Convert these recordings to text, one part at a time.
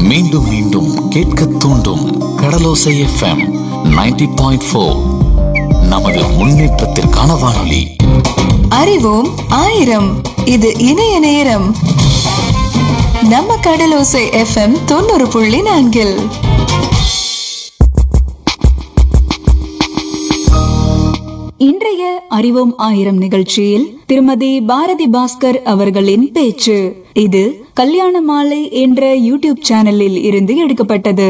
மீண்டும் மீண்டும் கேட்க தூண்டும் கடலோசை எஃப்எம் 90.4 பாயிண்ட் ஃபோர் நமது முன்னேற்றத்திற்கான வானொலி அறிவோம் ஆயிரம் இது இணைய நேரம் நம்ம கடலோசை எஃப்எம் தொண்ணூறு புள்ளி நான்கில் இன்றைய அறிவோம் ஆயிரம் நிகழ்ச்சியில் திருமதி பாரதி பாஸ்கர் அவர்களின் பேச்சு இது கல்யாண மாலை என்ற யூடியூப் சேனலில் இருந்து எடுக்கப்பட்டது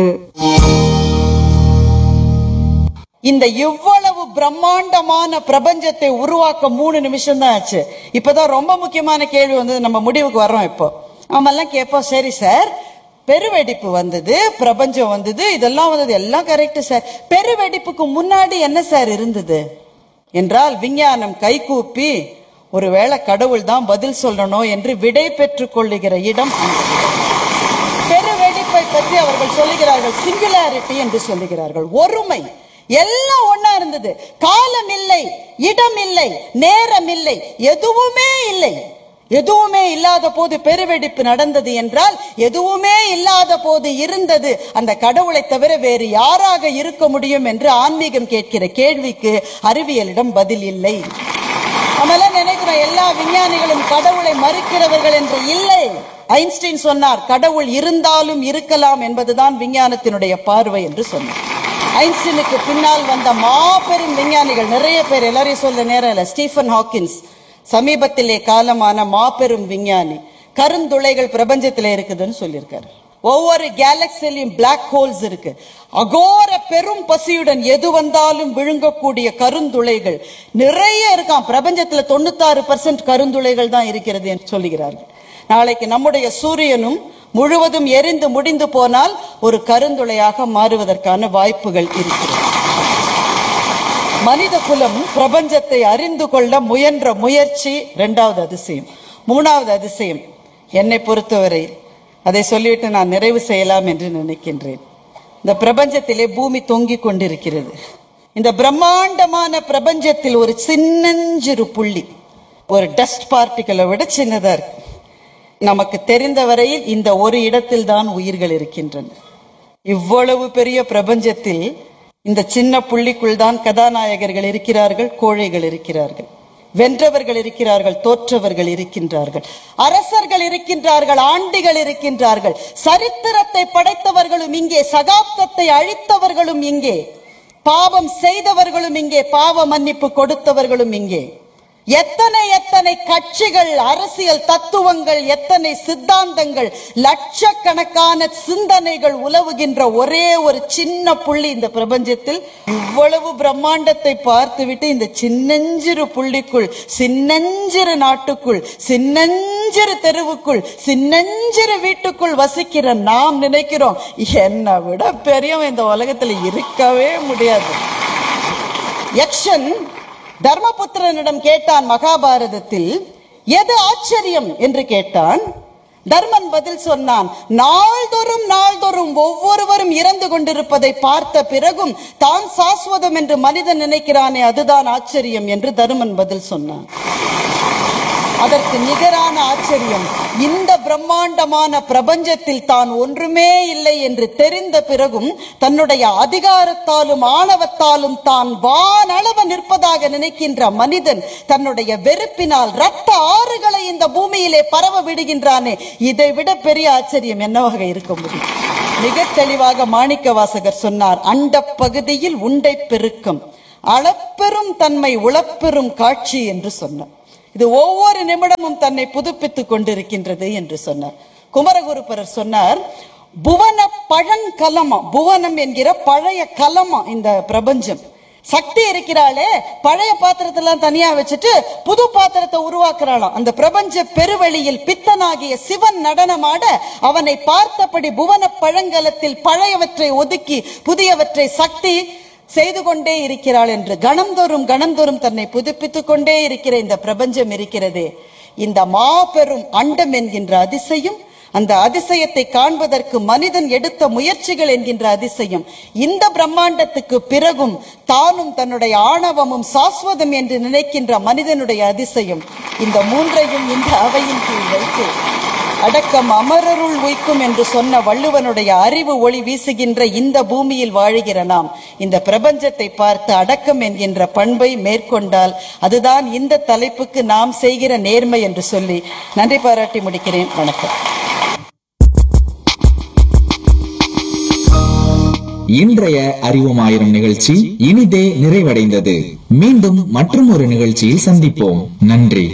இந்த இவ்வளவு பிரம்மாண்டமான பிரபஞ்சத்தை உருவாக்க மூணு நிமிஷம் தான் ஆச்சு இப்பதான் ரொம்ப முக்கியமான கேள்வி வந்தது நம்ம முடிவுக்கு வர்றோம் இப்போ நாமெல்லாம் கேட்போம் சரி சார் பெருவெடிப்பு வந்தது பிரபஞ்சம் வந்தது இதெல்லாம் வந்தது எல்லாம் கரெக்ட் சார் பெருவெடிப்புக்கு முன்னாடி என்ன சார் இருந்தது என்றால் விஞ்ஞானம் கைகூப்பி ஒருவேளை கடவுள் தான் பதில் சொல்லணும் என்று விடை பெற்றுக் கொள்ளுகிற இடம் அந்த இடம். பெருவெடிப்பை பற்றி அவர்கள் சொல்லுகிறார்கள் சிங்குலாரிட்டி என்று சொல்லுகிறார்கள் ஒருமை எல்லாம் ஒண்ணா இருந்தது காலம் இல்லை இடம் இல்லை நேரம் இல்லை எதுவுமே இல்லை எதுவுமே இல்லாத போது பெருவெடிப்பு நடந்தது என்றால் எதுவுமே இல்லாத போது இருந்தது அந்த கடவுளை தவிர வேறு யாராக இருக்க முடியும் என்று ஆன்மீகம் கேட்கிற கேள்விக்கு அறிவியலிடம் பதில் இல்லை நம்மளாம் நினைக்கிறோம் எல்லா விஞ்ஞானிகளும் கடவுளை மறுக்கிறவர்கள் என்று இல்லை ஐன்ஸ்டீன் சொன்னார் கடவுள் இருந்தாலும் இருக்கலாம் என்பதுதான் விஞ்ஞானத்தினுடைய பார்வை என்று சொன்னார் ஐன்ஸ்டீனுக்கு பின்னால் வந்த மாபெரும் விஞ்ஞானிகள் நிறைய பேர் எல்லாரையும் சொல்ல நேரம் இல்ல ஸ்டீஃபன் ஹாக்கின்ஸ் சமீபத்திலே காலமான மாபெரும் விஞ்ஞானி கருந்துளைகள் பிரபஞ்சத்திலே இருக்குதுன்னு சொல்லியிருக்காரு ஒவ்வொரு கேலக்சிலையும் பிளாக் ஹோல்ஸ் இருக்கு அகோர பெரும் பசியுடன் எது வந்தாலும் விழுங்கக்கூடிய கருந்துளைகள் நிறைய இருக்காம் பிரபஞ்சத்துல தொண்ணூத்தாறு பர்சன்ட் கருந்துளைகள் தான் இருக்கிறது என்று சொல்லுகிறார்கள் நாளைக்கு நம்முடைய சூரியனும் முழுவதும் எரிந்து முடிந்து போனால் ஒரு கருந்துளையாக மாறுவதற்கான வாய்ப்புகள் இருக்கிறது மனித குலம் பிரபஞ்சத்தை அறிந்து கொள்ள முயன்ற முயற்சி இரண்டாவது அதிசயம் மூணாவது அதிசயம் என்னை பொறுத்தவரை அதை சொல்லிவிட்டு நான் நிறைவு செய்யலாம் என்று நினைக்கின்றேன் இந்த பிரபஞ்சத்திலே பூமி தொங்கிக் கொண்டிருக்கிறது இந்த பிரம்மாண்டமான பிரபஞ்சத்தில் ஒரு சின்னஞ்சிறு புள்ளி ஒரு டஸ்ட் பார்ட்டிகளை விட சின்னதா இருக்கு நமக்கு தெரிந்த வரையில் இந்த ஒரு இடத்தில் தான் உயிர்கள் இருக்கின்றன இவ்வளவு பெரிய பிரபஞ்சத்தில் இந்த சின்ன புள்ளிக்குள் தான் கதாநாயகர்கள் இருக்கிறார்கள் கோழைகள் இருக்கிறார்கள் வென்றவர்கள் இருக்கிறார்கள் தோற்றவர்கள் இருக்கின்றார்கள் அரசர்கள் இருக்கின்றார்கள் ஆண்டிகள் இருக்கின்றார்கள் சரித்திரத்தை படைத்தவர்களும் இங்கே சகாப்தத்தை அழித்தவர்களும் இங்கே பாவம் செய்தவர்களும் இங்கே பாவ மன்னிப்பு கொடுத்தவர்களும் இங்கே எத்தனை எத்தனை கட்சிகள் அரசியல் தத்துவங்கள் எத்தனை சித்தாந்தங்கள் லட்சக்கணக்கான சிந்தனைகள் உலவுகின்ற ஒரே ஒரு சின்ன புள்ளி இந்த பிரபஞ்சத்தில் இவ்வளவு பிரம்மாண்டத்தை பார்த்துவிட்டு இந்த சின்னஞ்சிறு புள்ளிக்குள் சின்னஞ்சிறு நாட்டுக்குள் சின்னஞ்சிறு தெருவுக்குள் சின்னஞ்சிறு வீட்டுக்குள் வசிக்கிற நாம் நினைக்கிறோம் என்னை விட பெரியவன் இந்த உலகத்துல இருக்கவே முடியாது யக்ஷன் தர்மபுத்திரனிடம் கேட்டான் மகாபாரதத்தில் எது ஆச்சரியம் என்று கேட்டான் தர்மன் பதில் சொன்னான் நாள்தோறும் நாள்தோறும் ஒவ்வொருவரும் இறந்து கொண்டிருப்பதை பார்த்த பிறகும் தான் சாஸ்வதம் என்று மனிதன் நினைக்கிறானே அதுதான் ஆச்சரியம் என்று தருமன் பதில் சொன்னான் அதற்கு நிகரான ஆச்சரியம் இந்த பிரம்மாண்டமான பிரபஞ்சத்தில் தான் ஒன்றுமே இல்லை என்று தெரிந்த பிறகும் தன்னுடைய அதிகாரத்தாலும் ஆணவத்தாலும் தான் வானளவு நிற்பதாக நினைக்கின்ற மனிதன் தன்னுடைய வெறுப்பினால் ரத்த ஆறுகளை இந்த பூமியிலே பரவ விடுகின்றானே இதை விட பெரிய ஆச்சரியம் என்னவாக இருக்க முடியும் மிக தெளிவாக மாணிக்க வாசகர் சொன்னார் அண்ட பகுதியில் உண்டை பெருக்கம் அளப்பெரும் தன்மை உளப்பெரும் காட்சி என்று சொன்னார் இது ஒவ்வொரு நிமிடமும் தன்னை புதுப்பித்துக் கொண்டிருக்கின்றது என்று சொன்னார் குமரகுருபரர் சொன்னார் புவன பழங்கலமா புவனம் என்கிற பழைய கலமா இந்த பிரபஞ்சம் சக்தி இருக்கிறாளே பழைய பாத்திரத்தெல்லாம் தனியா வச்சுட்டு புது பாத்திரத்தை உருவாக்குறாளாம் அந்த பிரபஞ்ச பெருவெளியில் பித்தனாகிய சிவன் நடனமாட அவனை பார்த்தபடி புவன பழங்கலத்தில் பழையவற்றை ஒதுக்கி புதியவற்றை சக்தி செய்து கொண்டே இருக்கிறாள் என்று கணந்தோறும் கணந்தோறும் தன்னை புதுப்பித்துக் கொண்டே இருக்கிற இந்த பிரபஞ்சம் இருக்கிறதே இந்த மாபெரும் அண்டம் என்கின்ற அதிசயம் அந்த அதிசயத்தை காண்பதற்கு மனிதன் எடுத்த முயற்சிகள் என்கின்ற அதிசயம் இந்த பிரம்மாண்டத்துக்கு பிறகும் தானும் தன்னுடைய ஆணவமும் சாஸ்வதம் என்று நினைக்கின்ற மனிதனுடைய அதிசயம் இந்த மூன்றையும் இந்த அவையின் கீழ் வைத்து அடக்கம் அமரருள் உய்க்கும் என்று சொன்ன வள்ளுவனுடைய அறிவு ஒளி வீசுகின்ற இந்த பூமியில் வாழுகிற நாம் இந்த பிரபஞ்சத்தை பார்த்து அடக்கம் என்கின்ற பண்பை மேற்கொண்டால் அதுதான் இந்த தலைப்புக்கு நாம் செய்கிற நேர்மை என்று சொல்லி நன்றி பாராட்டி முடிக்கிறேன் வணக்கம் இன்றைய அறிவோம் ஆயிரம் நிகழ்ச்சி இனிதே நிறைவடைந்தது மீண்டும் மற்றும் ஒரு நிகழ்ச்சியில் சந்திப்போம் நன்றி